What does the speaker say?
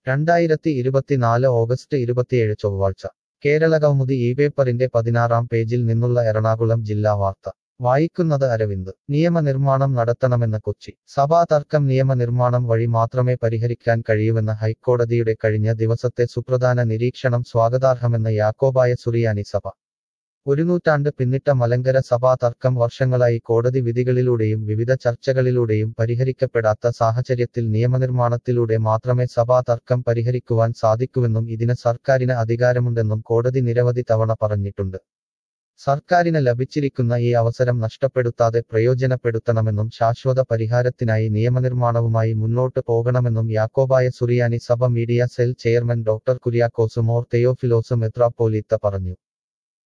രണ്ടായിരത്തി ഇരുപത്തിനാല് ഓഗസ്റ്റ് ഇരുപത്തിയേഴ് ചൊവ്വാഴ്ച കേരളകൗമുദി ഈ പേപ്പറിന്റെ പതിനാറാം പേജിൽ നിന്നുള്ള എറണാകുളം ജില്ലാ വാർത്ത വായിക്കുന്നത് അരവിന്ദ് നിയമനിർമ്മാണം നടത്തണമെന്ന് കൊച്ചി സഭാതർക്കം നിയമനിർമ്മാണം വഴി മാത്രമേ പരിഹരിക്കാൻ കഴിയൂവെന്ന ഹൈക്കോടതിയുടെ കഴിഞ്ഞ ദിവസത്തെ സുപ്രധാന നിരീക്ഷണം സ്വാഗതാർഹമെന്ന് യാക്കോബായ സുറിയാനി സഭ ഒരു നൂറ്റാണ്ട് പിന്നിട്ട മലങ്കര സഭാ തർക്കം വർഷങ്ങളായി കോടതി വിധികളിലൂടെയും വിവിധ ചർച്ചകളിലൂടെയും പരിഹരിക്കപ്പെടാത്ത സാഹചര്യത്തിൽ നിയമനിർമ്മാണത്തിലൂടെ മാത്രമേ സഭാ തർക്കം പരിഹരിക്കുവാൻ സാധിക്കുവെന്നും ഇതിന് സർക്കാരിന് അധികാരമുണ്ടെന്നും കോടതി നിരവധി തവണ പറഞ്ഞിട്ടുണ്ട് സർക്കാരിന് ലഭിച്ചിരിക്കുന്ന ഈ അവസരം നഷ്ടപ്പെടുത്താതെ പ്രയോജനപ്പെടുത്തണമെന്നും ശാശ്വത പരിഹാരത്തിനായി നിയമനിർമ്മാണവുമായി മുന്നോട്ട് പോകണമെന്നും Yakobaya Suriyani Sabha media cell chairman doctor Kuriakose Mor Theophilos മെത്രാപ്പോലീത്ത പറഞ്ഞു